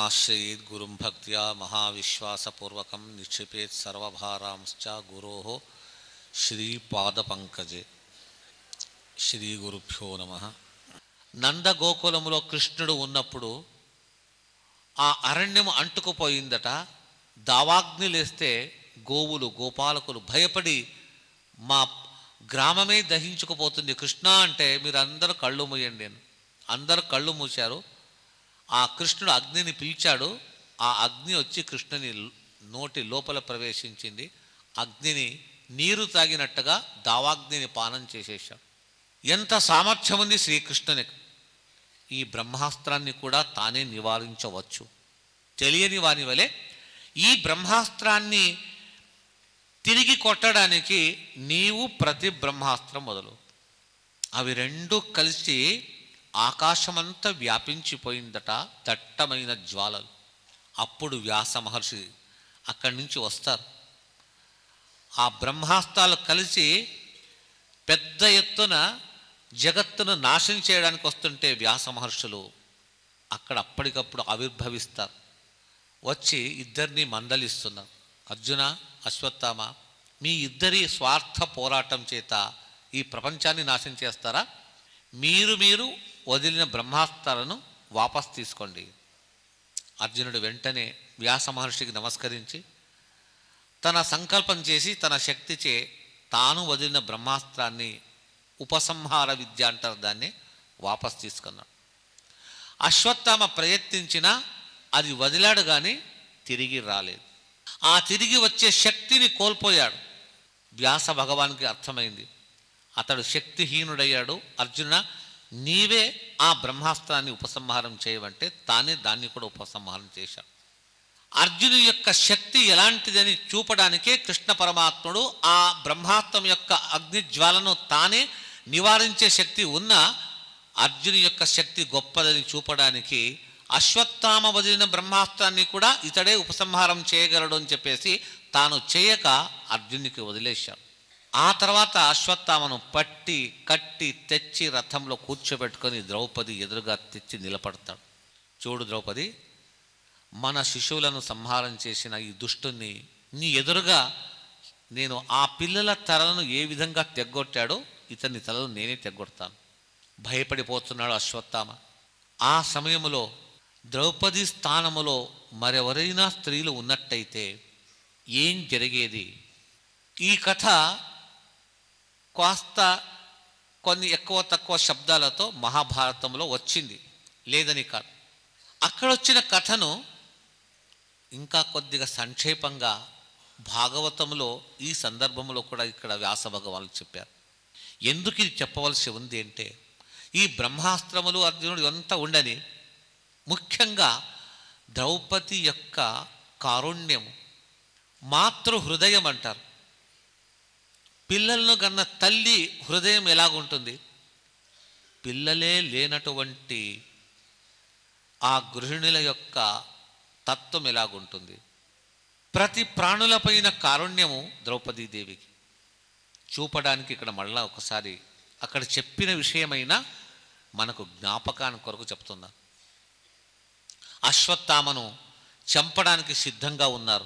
యమాశ్రయేద్ గురుం భక్త్యా మహావిశ్వాసపూర్వకం నిక్షిపేత్ సర్వభారాంశ్చ గురో శ్రీపాదపంకజే శ్రీ గురుభ్యో నమ నందగోకులములో కృష్ణుడు ఉన్నప్పుడు ఆ అరణ్యం అంటుకుపోయిందట దావాగ్ని లేస్తే గోవులు గోపాలకులు భయపడి మా గ్రామమే దహించుకుపోతుంది కృష్ణ అంటే మీరు అందరూ కళ్ళు మూయండి అని అందరూ కళ్ళు మూశారు ఆ కృష్ణుడు అగ్నిని పిలిచాడు ఆ అగ్ని వచ్చి కృష్ణుని నోటి లోపల ప్రవేశించింది అగ్నిని నీరు తాగినట్టుగా దావాగ్నిని పానం చేసేశాడు ఎంత సామర్థ్యం ఉంది శ్రీకృష్ణునికి ఈ బ్రహ్మాస్త్రాన్ని కూడా తానే నివారించవచ్చు తెలియని వాని వలె ఈ బ్రహ్మాస్త్రాన్ని తిరిగి కొట్టడానికి నీవు ప్రతి బ్రహ్మాస్త్రం మొదలు అవి రెండు కలిసి ఆకాశమంతా వ్యాపించిపోయిందట దట్టమైన జ్వాలలు అప్పుడు వ్యాస మహర్షి అక్కడి నుంచి వస్తారు ఆ బ్రహ్మాస్త్రాలు కలిసి పెద్ద ఎత్తున జగత్తును నాశనం చేయడానికి వస్తుంటే వ్యాస మహర్షులు అక్కడ అప్పటికప్పుడు ఆవిర్భవిస్తారు వచ్చి ఇద్దరిని మందలిస్తున్నారు అర్జున అశ్వత్థామ మీ ఇద్దరి స్వార్థ పోరాటం చేత ఈ ప్రపంచాన్ని నాశనం చేస్తారా మీరు మీరు వదిలిన బ్రహ్మాస్త్రాలను వాపస్ తీసుకోండి అర్జునుడు వెంటనే వ్యాస మహర్షికి నమస్కరించి తన సంకల్పం చేసి తన శక్తిచే తాను వదిలిన బ్రహ్మాస్త్రాన్ని ఉపసంహార విద్య అంటారు దాన్ని వాపస్ తీసుకున్నాడు అశ్వత్థామ ప్రయత్నించినా అది వదిలాడు కానీ తిరిగి రాలేదు ఆ తిరిగి వచ్చే శక్తిని కోల్పోయాడు వ్యాస భగవానికి అర్థమైంది అతడు శక్తిహీనుడయ్యాడు అర్జున నీవే ఆ బ్రహ్మాస్త్రాన్ని ఉపసంహారం చేయమంటే తానే దాన్ని కూడా ఉపసంహారం చేశాడు అర్జును యొక్క శక్తి ఎలాంటిదని చూపడానికే కృష్ణ పరమాత్ముడు ఆ బ్రహ్మాస్త్రం యొక్క అగ్నిజ్వాలను తానే నివారించే శక్తి ఉన్న అర్జుని యొక్క శక్తి గొప్పదని చూపడానికి అశ్వత్థామ వదిలిన బ్రహ్మాస్త్రాన్ని కూడా ఇతడే ఉపసంహారం చేయగలడు అని చెప్పేసి తాను చేయక అర్జునికి వదిలేశాడు ఆ తర్వాత అశ్వత్థామను పట్టి కట్టి తెచ్చి రథంలో కూర్చోబెట్టుకొని ద్రౌపది ఎదురుగా తెచ్చి నిలబడతాడు చూడు ద్రౌపది మన శిశువులను సంహారం చేసిన ఈ దుష్టుని నీ ఎదురుగా నేను ఆ పిల్లల తలను ఏ విధంగా తెగ్గొట్టాడో ఇతని తలను నేనే తెగ్గొడతాను భయపడిపోతున్నాడు అశ్వత్థామ ఆ సమయంలో ద్రౌపది స్థానములో మరెవరైనా స్త్రీలు ఉన్నట్టయితే ఏం జరిగేది ఈ కథ కాస్త కొన్ని ఎక్కువ తక్కువ శబ్దాలతో మహాభారతంలో వచ్చింది లేదని కాదు అక్కడ వచ్చిన కథను ఇంకా కొద్దిగా సంక్షేపంగా భాగవతంలో ఈ సందర్భంలో కూడా ఇక్కడ వ్యాస భగవానులు చెప్పారు ఎందుకు ఇది చెప్పవలసి ఉంది అంటే ఈ బ్రహ్మాస్త్రములు అర్జునుడు అంతా ఉండని ముఖ్యంగా ద్రౌపది యొక్క కారుణ్యం మాతృ హృదయం అంటారు పిల్లలను కన్న తల్లి హృదయం ఎలాగుంటుంది పిల్లలే లేనటువంటి ఆ గృహిణుల యొక్క తత్వం ఎలాగుంటుంది ప్రతి ప్రాణులపైన కారుణ్యము ద్రౌపదీదేవికి చూపడానికి ఇక్కడ మళ్ళా ఒకసారి అక్కడ చెప్పిన విషయమైనా మనకు జ్ఞాపకాన్ని కొరకు చెప్తున్నారు అశ్వత్థామను చంపడానికి సిద్ధంగా ఉన్నారు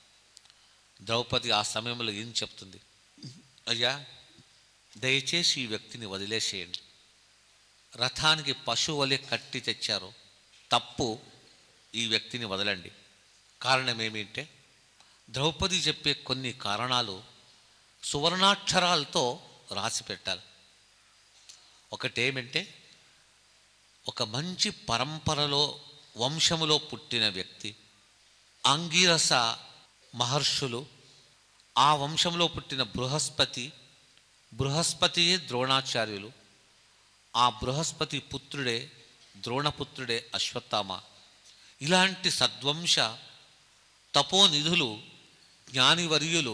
ద్రౌపది ఆ సమయంలో ఏం చెప్తుంది అయ్యా దయచేసి ఈ వ్యక్తిని వదిలేసేయండి రథానికి పశువులే కట్టి తెచ్చారు తప్పు ఈ వ్యక్తిని వదలండి కారణం ఏమిటంటే ద్రౌపది చెప్పే కొన్ని కారణాలు సువర్ణాక్షరాలతో రాసి పెట్టాలి ఒకటేమంటే ఒక మంచి పరంపరలో వంశములో పుట్టిన వ్యక్తి అంగీరస మహర్షులు ఆ వంశంలో పుట్టిన బృహస్పతి బృహస్పతియే ద్రోణాచార్యులు ఆ బృహస్పతి పుత్రుడే ద్రోణపుత్రుడే అశ్వత్థామ ఇలాంటి సద్వంశ తపోనిధులు జ్ఞానివర్యులు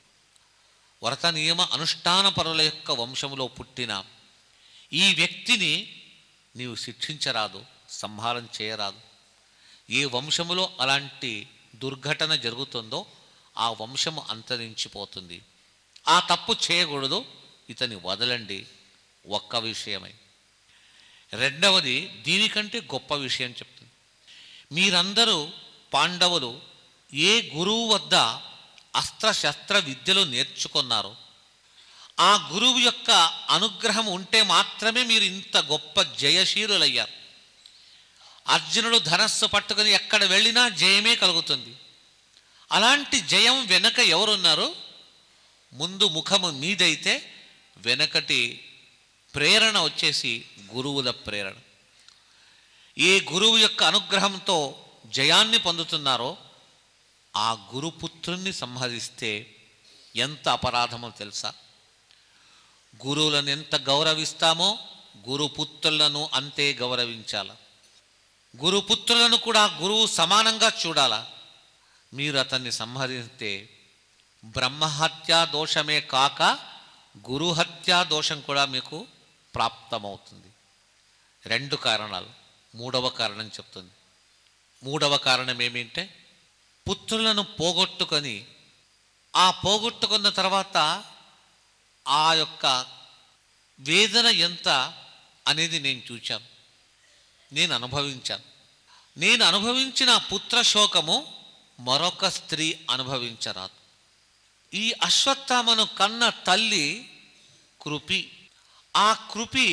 వ్రత నియమ అనుష్ఠాన పరుల యొక్క వంశంలో పుట్టిన ఈ వ్యక్తిని నీవు శిక్షించరాదు సంహారం చేయరాదు ఏ వంశములో అలాంటి దుర్ఘటన జరుగుతుందో ఆ వంశము అంతరించిపోతుంది ఆ తప్పు చేయకూడదు ఇతని వదలండి ఒక్క విషయమై రెండవది దీనికంటే గొప్ప విషయం చెప్తుంది మీరందరూ పాండవులు ఏ గురువు వద్ద అస్త్రశస్త్ర విద్యలు నేర్చుకున్నారో ఆ గురువు యొక్క అనుగ్రహం ఉంటే మాత్రమే మీరు ఇంత గొప్ప జయశీలులయ్యారు అర్జునుడు ధనస్సు పట్టుకుని ఎక్కడ వెళ్ళినా జయమే కలుగుతుంది అలాంటి జయం వెనక ఎవరున్నారు ముందు ముఖము మీదైతే వెనకటి ప్రేరణ వచ్చేసి గురువుల ప్రేరణ ఏ గురువు యొక్క అనుగ్రహంతో జయాన్ని పొందుతున్నారో ఆ గురుపుత్రుణ్ణి సంహరిస్తే ఎంత అపరాధమో తెలుసా గురువులను ఎంత గౌరవిస్తామో గురుపుత్రులను అంతే గౌరవించాల గురుపుత్రులను కూడా గురువు సమానంగా చూడాలా మీరు అతన్ని సంహరిస్తే బ్రహ్మహత్యా దోషమే కాక గురుహత్యా దోషం కూడా మీకు ప్రాప్తమవుతుంది రెండు కారణాలు మూడవ కారణం చెప్తుంది మూడవ కారణం ఏమిటంటే పుత్రులను పోగొట్టుకొని ఆ పోగొట్టుకున్న తర్వాత ఆ యొక్క వేదన ఎంత అనేది నేను చూచాను నేను అనుభవించాను నేను అనుభవించిన ఆ పుత్ర శోకము మరొక స్త్రీ అనుభవించరాదు ఈ అశ్వత్థామను కన్న తల్లి కృపి ఆ కృపి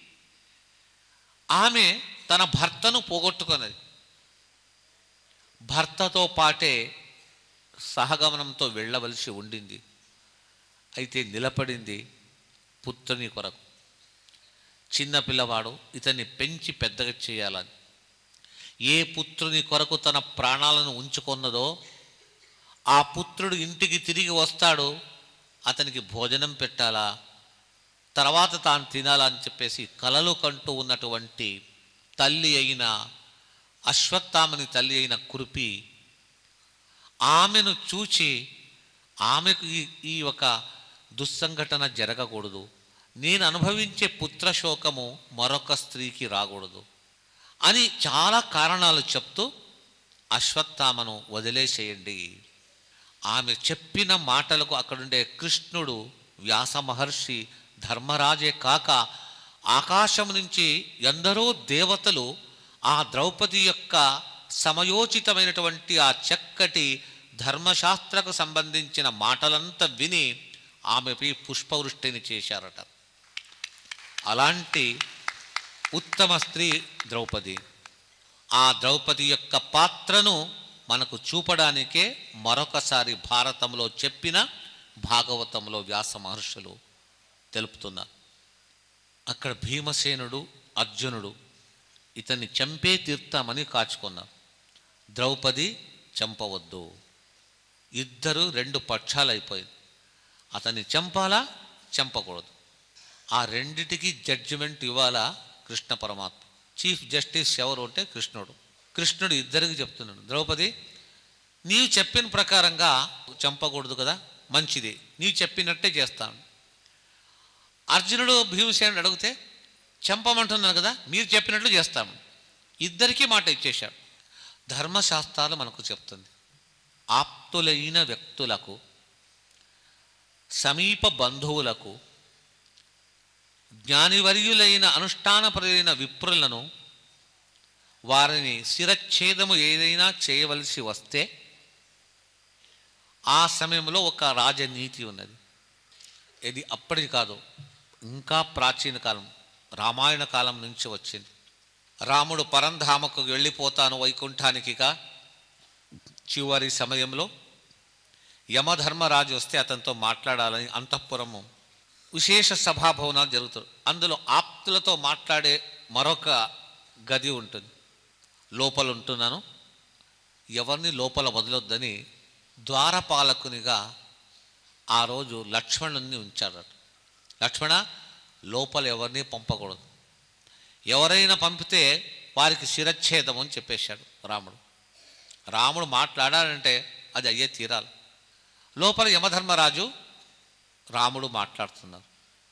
ఆమె తన భర్తను పోగొట్టుకున్నది భర్తతో పాటే సహగమనంతో వెళ్ళవలసి ఉండింది అయితే నిలబడింది పుత్రుని కొరకు చిన్న పిల్లవాడు ఇతన్ని పెంచి పెద్దగా చేయాలని ఏ పుత్రుని కొరకు తన ప్రాణాలను ఉంచుకున్నదో ఆ పుత్రుడు ఇంటికి తిరిగి వస్తాడు అతనికి భోజనం పెట్టాలా తర్వాత తాను తినాలా అని చెప్పేసి కలలు కంటూ ఉన్నటువంటి తల్లి అయిన అశ్వత్థామని తల్లి అయిన కురిపి ఆమెను చూచి ఆమెకు ఈ ఈ ఒక దుస్సంఘటన జరగకూడదు నేను అనుభవించే పుత్రశోకము మరొక స్త్రీకి రాకూడదు అని చాలా కారణాలు చెప్తూ అశ్వత్థామను వదిలేసేయండి ఆమె చెప్పిన మాటలకు అక్కడుండే కృష్ణుడు వ్యాస మహర్షి ధర్మరాజే కాక ఆకాశం నుంచి ఎందరో దేవతలు ఆ ద్రౌపది యొక్క సమయోచితమైనటువంటి ఆ చక్కటి ధర్మశాస్త్రకు సంబంధించిన మాటలంతా విని ఆమెపై పుష్పవృష్టిని చేశారట అలాంటి ఉత్తమ స్త్రీ ద్రౌపది ఆ ద్రౌపది యొక్క పాత్రను మనకు చూపడానికే మరొకసారి భారతంలో చెప్పిన భాగవతంలో వ్యాస మహర్షులు తెలుపుతున్నారు అక్కడ భీమసేనుడు అర్జునుడు ఇతన్ని చంపే తీర్తామని కాచుకున్నారు ద్రౌపది చంపవద్దు ఇద్దరు రెండు పక్షాలు అయిపోయింది అతన్ని చంపాలా చంపకూడదు ఆ రెండిటికి జడ్జిమెంట్ ఇవ్వాలా కృష్ణ పరమాత్మ చీఫ్ జస్టిస్ ఎవరు అంటే కృష్ణుడు కృష్ణుడు ఇద్దరికి చెప్తున్నాడు ద్రౌపది నీవు చెప్పిన ప్రకారంగా చంపకూడదు కదా మంచిది నీవు చెప్పినట్టే చేస్తాను అర్జునుడు భీమసేనుడు అడిగితే చంపమంటున్నాను కదా మీరు చెప్పినట్లు చేస్తాము ఇద్దరికీ మాట ఇచ్చేశాడు ధర్మశాస్త్రాలు మనకు చెప్తుంది ఆప్తులైన వ్యక్తులకు సమీప బంధువులకు జ్ఞానివర్యులైన అనుష్ఠానపరులైన విప్రులను వారిని శిరచ్ఛేదము ఏదైనా చేయవలసి వస్తే ఆ సమయంలో ఒక రాజనీతి ఉన్నది ఇది అప్పటిది కాదు ఇంకా ప్రాచీన కాలం రామాయణ కాలం నుంచి వచ్చింది రాముడు పరంధామకు వెళ్ళిపోతాను వైకుంఠానికిగా చివరి సమయంలో యమధర్మరాజు వస్తే అతనితో మాట్లాడాలని అంతఃపురము విశేష సభాభవనాలు జరుగుతాయి అందులో ఆప్తులతో మాట్లాడే మరొక గది ఉంటుంది లోపల ఉంటున్నాను ఎవరిని లోపల వదలొద్దని ద్వారపాలకునిగా ఆ రోజు లక్ష్మణుని ఉంచాడట లక్ష్మణ లోపల ఎవరిని పంపకూడదు ఎవరైనా పంపితే వారికి శిరచ్ఛేదం అని చెప్పేశాడు రాముడు రాముడు మాట్లాడాలంటే అది అయ్యే తీరాలి లోపల యమధర్మరాజు రాముడు మాట్లాడుతున్నారు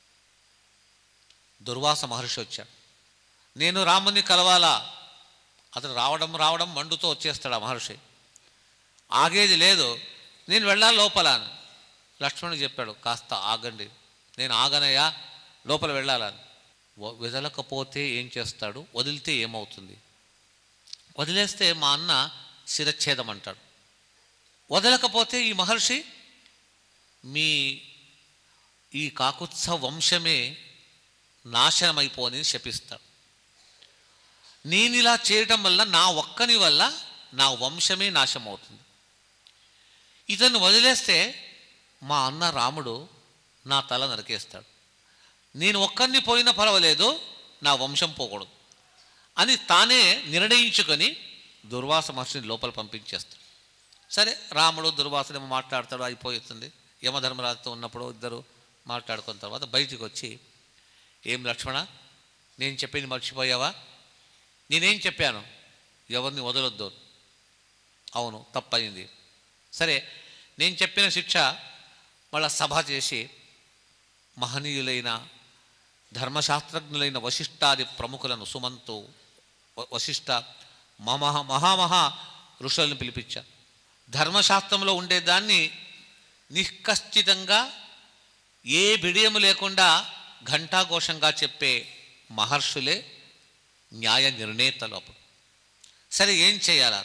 దుర్వాస మహర్షి వచ్చాడు నేను రాముని కలవాలా అతను రావడం రావడం మండుతో వచ్చేస్తాడు ఆ మహర్షి ఆగేది లేదు నేను వెళ్ళాలి లోపల అని లక్ష్మణుడు చెప్పాడు కాస్త ఆగండి నేను ఆగనయ్యా లోపల వెళ్ళాలని వ- వదలకపోతే ఏం చేస్తాడు వదిలితే ఏమవుతుంది వదిలేస్తే మా అన్న శిరచ్ఛేదం అంటాడు వదలకపోతే ఈ మహర్షి మీ ఈ కాకుత్స వంశమే నాశనమైపోని శపిస్తాడు నేను ఇలా చేయటం వల్ల నా ఒక్కని వల్ల నా వంశమే నాశనం అవుతుంది ఇతన్ని వదిలేస్తే మా అన్న రాముడు నా తల నరికేస్తాడు నేను ఒక్కరిని పోయినా పర్వాలేదు నా వంశం పోకూడదు అని తానే నిర్ణయించుకొని దుర్వాస మహర్షిని లోపల పంపించేస్తాడు సరే రాముడు దుర్వాసుడేమో మాట్లాడతాడు అయిపోతుంది యమధర్మరాజుతో ఉన్నప్పుడు ఇద్దరు మాట్లాడుకున్న తర్వాత బయటికి వచ్చి ఏం లక్ష్మణ నేను చెప్పింది మర్చిపోయావా నేనేం చెప్పాను ఎవరిని వదలొద్దు అవును తప్పయింది సరే నేను చెప్పిన శిక్ష మళ్ళా సభ చేసి మహనీయులైన ధర్మశాస్త్రజ్ఞులైన వశిష్ఠాది ప్రముఖులను సుమంతు వ- వశిష్ఠ మహా మహామహా ఋషులను పిలిపించారు ధర్మశాస్త్రంలో ఉండేదాన్ని నిష్కశ్చితంగా ఏ బిడియము లేకుండా ఘంటాఘోషంగా చెప్పే మహర్షులే న్యాయ నిర్ణేతలు అప్పుడు సరే ఏం చేయాలా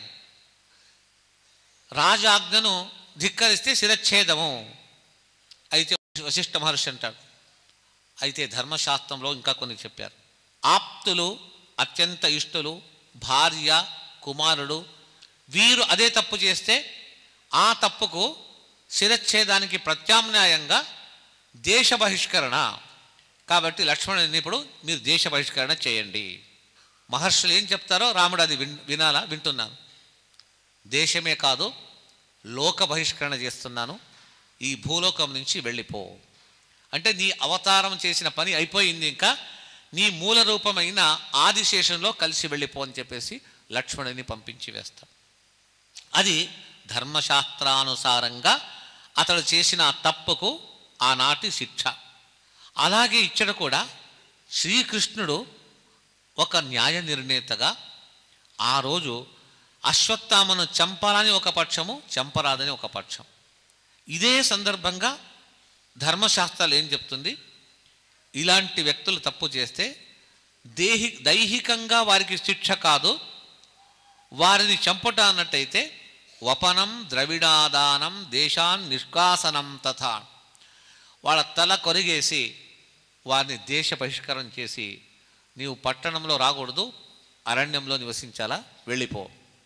రాజాజ్ఞను ధిక్కరిస్తే శిరచ్ఛేదము అయితే వశిష్ఠ మహర్షి అంటాడు అయితే ధర్మశాస్త్రంలో ఇంకా కొన్ని చెప్పారు ఆప్తులు అత్యంత ఇష్టలు భార్య కుమారుడు వీరు అదే తప్పు చేస్తే ఆ తప్పుకు శిరచ్ఛేదానికి ప్రత్యామ్నాయంగా దేశ బహిష్కరణ కాబట్టి లక్ష్మణుని ఇప్పుడు మీరు దేశ బహిష్కరణ చేయండి మహర్షులు ఏం చెప్తారో రాముడు అది విన్ వినాలా వింటున్నాను దేశమే కాదు లోక బహిష్కరణ చేస్తున్నాను ఈ భూలోకం నుంచి వెళ్ళిపో అంటే నీ అవతారం చేసిన పని అయిపోయింది ఇంకా నీ మూల రూపమైన ఆదిశేషంలో కలిసి వెళ్ళిపో అని చెప్పేసి లక్ష్మణుని పంపించి వేస్తాడు అది ధర్మశాస్త్రానుసారంగా అతడు చేసిన ఆ తప్పుకు ఆనాటి శిక్ష అలాగే ఇచ్చట కూడా శ్రీకృష్ణుడు ఒక న్యాయ నిర్ణేతగా ఆ రోజు అశ్వత్థామను చంపాలని ఒక పక్షము చంపరాదని ఒక పక్షం ఇదే సందర్భంగా ధర్మశాస్త్రాలు ఏం చెప్తుంది ఇలాంటి వ్యక్తులు తప్పు చేస్తే దేహి దైహికంగా వారికి శిక్ష కాదు వారిని చంపట అన్నట్టయితే వపనం ద్రవిడాదానం దేశాన్ నిష్కాసనం తథా వాళ్ళ తల కొరిగేసి వారిని దేశ బహిష్కరణ చేసి నీవు పట్టణంలో రాకూడదు అరణ్యంలో నివసించాలా వెళ్ళిపో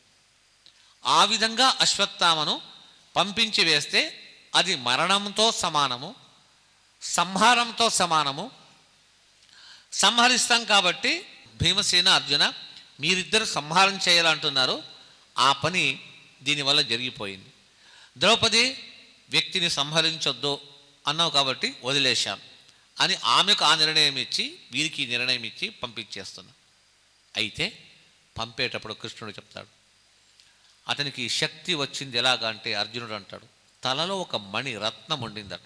ఆ విధంగా అశ్వత్థామను పంపించి వేస్తే అది మరణంతో సమానము సంహారంతో సమానము సంహరిస్తాం కాబట్టి భీమసేన అర్జున మీరిద్దరు సంహారం చేయాలంటున్నారు ఆ పని దీనివల్ల జరిగిపోయింది ద్రౌపది వ్యక్తిని సంహరించొద్దు అన్నావు కాబట్టి వదిలేశాను అని ఆమెకు ఆ నిర్ణయం ఇచ్చి వీరికి ఈ నిర్ణయం ఇచ్చి పంపించేస్తున్నా అయితే పంపేటప్పుడు కృష్ణుడు చెప్తాడు అతనికి శక్తి వచ్చింది ఎలాగా అంటే అర్జునుడు అంటాడు తలలో ఒక మణి రత్నం ఉండిందట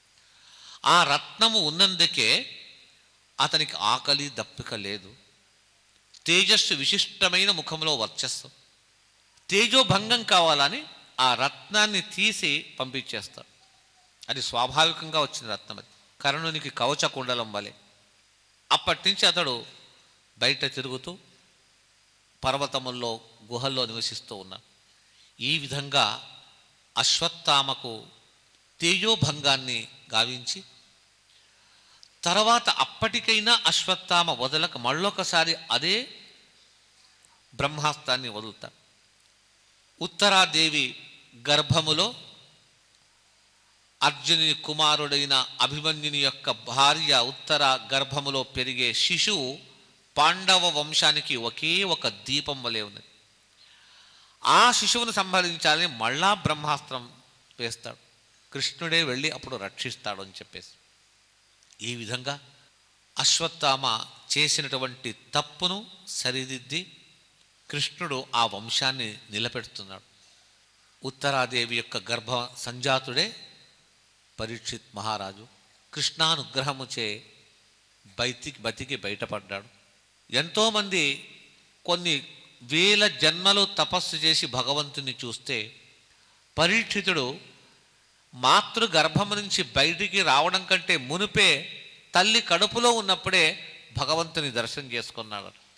ఆ రత్నము ఉన్నందుకే అతనికి ఆకలి దప్పిక లేదు తేజస్సు విశిష్టమైన ముఖంలో వర్చస్సు తేజోభంగం కావాలని ఆ రత్నాన్ని తీసి పంపించేస్తాడు అది స్వాభావికంగా వచ్చిన రత్నం అది కర్ణునికి కవచ కుండలం వలె అప్పటి నుంచి అతడు బయట తిరుగుతూ పర్వతముల్లో గుహల్లో నివసిస్తూ ఉన్నాడు ఈ విధంగా అశ్వత్థామకు తేజోభంగాన్ని గావించి తర్వాత అప్పటికైనా అశ్వత్థామ వదలక మళ్ళొకసారి అదే బ్రహ్మాస్త్రాన్ని వదులుతాడు ఉత్తరాదేవి గర్భములో అర్జుని కుమారుడైన అభిమన్యుని యొక్క భార్య ఉత్తర గర్భములో పెరిగే శిశువు పాండవ వంశానికి ఒకే ఒక దీపం వలె ఉన్నది ఆ శిశువును సంహరించాలని మళ్ళా బ్రహ్మాస్త్రం వేస్తాడు కృష్ణుడే వెళ్ళి అప్పుడు రక్షిస్తాడు అని చెప్పేసి ఈ విధంగా అశ్వత్థామ చేసినటువంటి తప్పును సరిదిద్ది కృష్ణుడు ఆ వంశాన్ని నిలబెడుతున్నాడు ఉత్తరాదేవి యొక్క గర్భ సంజాతుడే పరీక్షిత్ మహారాజు కృష్ణానుగ్రహముచే బయటికి బతికి బయటపడ్డాడు ఎంతోమంది కొన్ని వేల జన్మలు తపస్సు చేసి భగవంతుని చూస్తే పరీక్షితుడు మాతృ గర్భము నుంచి బయటికి రావడం కంటే మునిపే తల్లి కడుపులో ఉన్నప్పుడే భగవంతుని దర్శనం చేసుకున్నాడు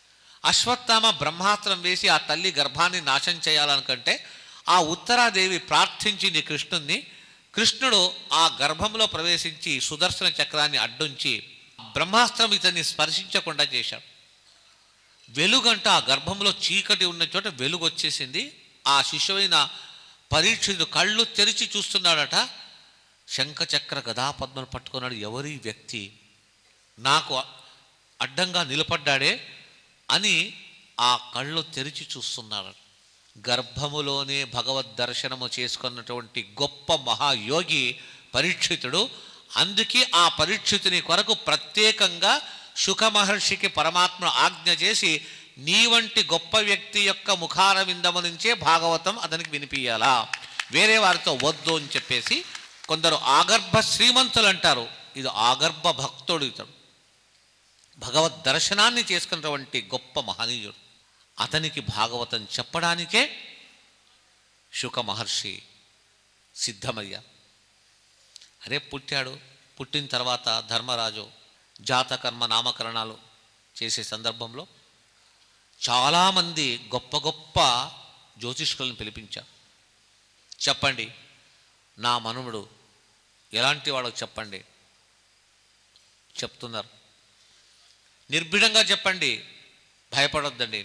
అశ్వత్థామ బ్రహ్మాస్త్రం వేసి ఆ తల్లి గర్భాన్ని నాశనం చేయాలనుకంటే ఆ ఉత్తరాదేవి ప్రార్థించింది కృష్ణుణ్ణి కృష్ణుడు ఆ గర్భంలో ప్రవేశించి సుదర్శన చక్రాన్ని అడ్డుంచి బ్రహ్మాస్త్రం ఇతన్ని స్పర్శించకుండా చేశాడు వెలుగంట ఆ గర్భంలో చీకటి ఉన్న చోట వెలుగు వచ్చేసింది ఆ శిశువైన పరీక్షితుడు కళ్ళు తెరిచి చూస్తున్నాడట శంఖచక్ర గదాపద్మను పట్టుకున్నాడు ఎవరి వ్యక్తి నాకు అడ్డంగా నిలబడ్డాడే అని ఆ కళ్ళు తెరిచి చూస్తున్నాడు గర్భములోనే భగవద్ దర్శనము చేసుకున్నటువంటి గొప్ప మహాయోగి పరీక్షితుడు అందుకే ఆ పరీక్షితుని కొరకు ప్రత్యేకంగా శుక మహర్షికి పరమాత్మ ఆజ్ఞ చేసి నీ వంటి గొప్ప వ్యక్తి యొక్క ముఖార విందము నుంచే భాగవతం అతనికి వినిపించాలా వేరే వారితో వద్దు అని చెప్పేసి కొందరు ఆగర్భ శ్రీమంతులు అంటారు ఇది ఆగర్భ భక్తుడు ఇతడు భగవద్ దర్శనాన్ని చేసుకున్నటువంటి గొప్ప మహనీయుడు అతనికి భాగవతం చెప్పడానికే శుక మహర్షి సిద్ధమయ్యా అరే పుట్టాడు పుట్టిన తర్వాత ధర్మరాజు జాతకర్మ నామకరణాలు చేసే సందర్భంలో చాలామంది గొప్ప గొప్ప జ్యోతిష్కులను పిలిపించారు చెప్పండి నా మనుముడు ఎలాంటి వాడో చెప్పండి చెప్తున్నారు నిర్భీడంగా చెప్పండి భయపడొద్దండి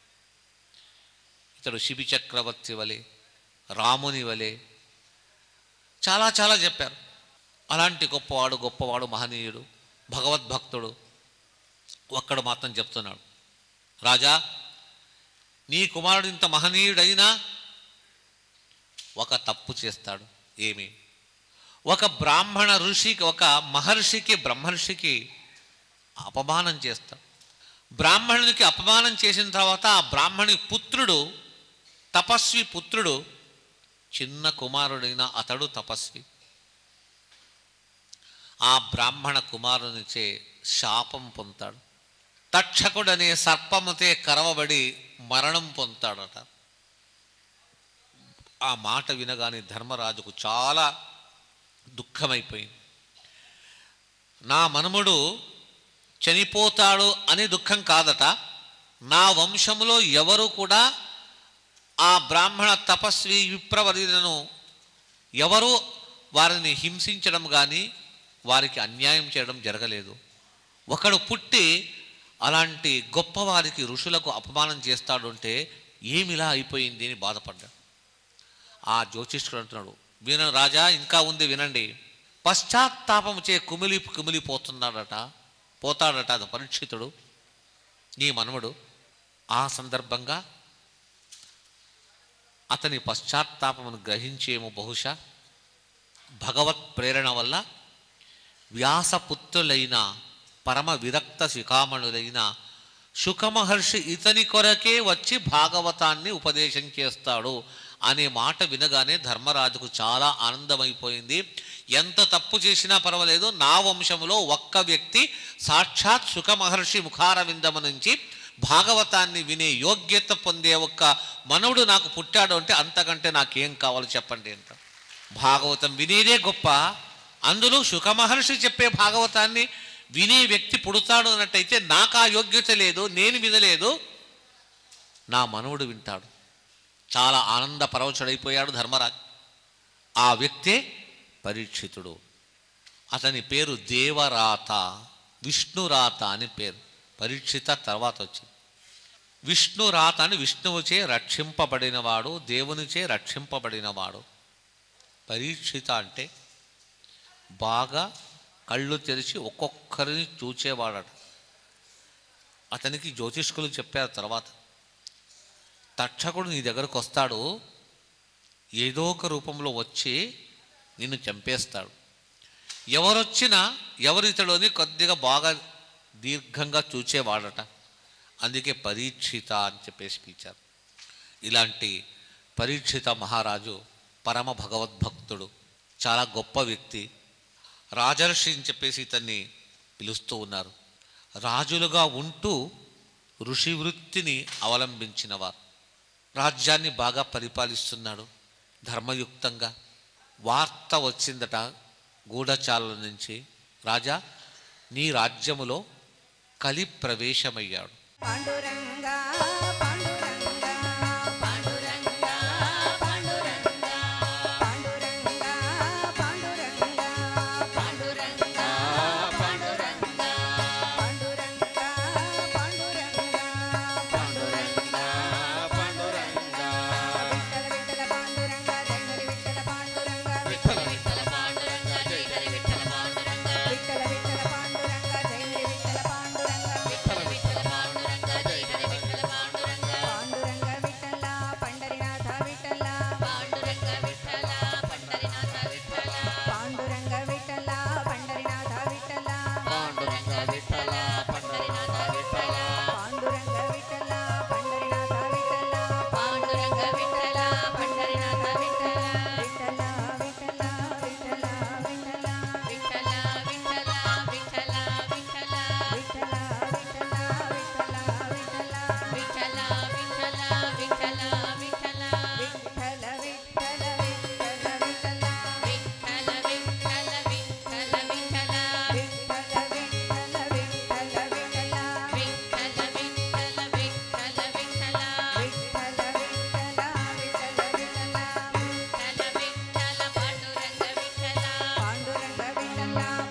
ఇతడు శిబి చక్రవర్తి వలె రాముని వలె చాలా చాలా చెప్పారు అలాంటి గొప్పవాడు గొప్పవాడు మహనీయుడు భగవద్భక్తుడు ఒక్కడు మాత్రం చెప్తున్నాడు రాజా నీ కుమారుడు ఇంత మహనీయుడైనా ఒక తప్పు చేస్తాడు ఏమి ఒక బ్రాహ్మణ ఋషికి ఒక మహర్షికి బ్రహ్మర్షికి అపమానం చేస్తాడు బ్రాహ్మణునికి అపమానం చేసిన తర్వాత ఆ బ్రాహ్మణి పుత్రుడు తపస్వి పుత్రుడు చిన్న కుమారుడైన అతడు తపస్వి ఆ బ్రాహ్మణ కుమారునిచే శాపం పొందుతాడు తక్షకుడనే సర్పముతే కరవబడి మరణం పొందుతాడట ఆ మాట వినగానే ధర్మరాజుకు చాలా దుఃఖమైపోయింది నా మనుమడు చనిపోతాడు అనే దుఃఖం కాదట నా వంశంలో ఎవరు కూడా ఆ బ్రాహ్మణ తపస్వి విప్రవరులను ఎవరు వారిని హింసించడం కానీ వారికి అన్యాయం చేయడం జరగలేదు ఒకడు పుట్టి అలాంటి గొప్పవారికి ఋషులకు అపమానం చేస్తాడు అంటే ఏమిలా అయిపోయింది అని బాధపడ్డాడు ఆ జ్యోతిష్కుడు అంటున్నాడు విన రాజా ఇంకా ఉంది వినండి పశ్చాత్తాపము చే కుమిలి కుమిలిపోతున్నాడట పోతాడట అది పరీక్షితుడు నీ మనవడు ఆ సందర్భంగా అతని పశ్చాత్తాపమును గ్రహించేమో బహుశా భగవత్ ప్రేరణ వల్ల వ్యాసపుత్రులైన పరమ విరక్త శిఖామణులైన శుకమహర్షి ఇతని కొరకే వచ్చి భాగవతాన్ని ఉపదేశం చేస్తాడు అనే మాట వినగానే ధర్మరాజుకు చాలా ఆనందమైపోయింది ఎంత తప్పు చేసినా పర్వాలేదు నా వంశంలో ఒక్క వ్యక్తి సాక్షాత్ శుకమహర్షి ముఖార విందము నుంచి భాగవతాన్ని వినే యోగ్యత పొందే ఒక్క మనవుడు నాకు పుట్టాడు అంటే అంతకంటే నాకేం కావాలో చెప్పండి అంట భాగవతం వినేదే గొప్ప అందులో శుకమహర్షి చెప్పే భాగవతాన్ని వినే వ్యక్తి పుడతాడు అన్నట్టయితే నాకు ఆ యోగ్యత లేదు నేను వినలేదు నా మనవుడు వింటాడు చాలా ఆనంద పరవశుడైపోయాడు ధర్మరాజ్ ఆ వ్యక్తే పరీక్షితుడు అతని పేరు దేవరాత విష్ణురాత అని పేరు పరీక్షిత తర్వాత వచ్చింది విష్ణురాత అని విష్ణువుచే రక్షింపబడినవాడు దేవునిచే రక్షింపబడినవాడు పరీక్షిత అంటే బాగా కళ్ళు తెరిచి ఒక్కొక్కరిని చూచేవాడట అతనికి జ్యోతిష్కులు చెప్పారు తర్వాత తక్షకుడు నీ దగ్గరకు వస్తాడు ఏదో ఒక రూపంలో వచ్చి నిన్ను చంపేస్తాడు ఎవరొచ్చినా ఎవరితడు అని కొద్దిగా బాగా దీర్ఘంగా చూచేవాడట అందుకే పరీక్షిత అని చెప్పేసి పిలిచారు ఇలాంటి పరీక్షిత మహారాజు పరమ భగవద్భక్తుడు చాలా గొప్ప వ్యక్తి రాజర్షి అని చెప్పేసి ఇతన్ని పిలుస్తూ ఉన్నారు రాజులుగా ఉంటూ ఋషి వృత్తిని అవలంబించినవారు రాజ్యాన్ని బాగా పరిపాలిస్తున్నాడు ధర్మయుక్తంగా వార్త వచ్చిందట గూఢచాల నుంచి రాజా నీ రాజ్యములో కలి ప్రవేశమయ్యాడు పాండురంగా రామ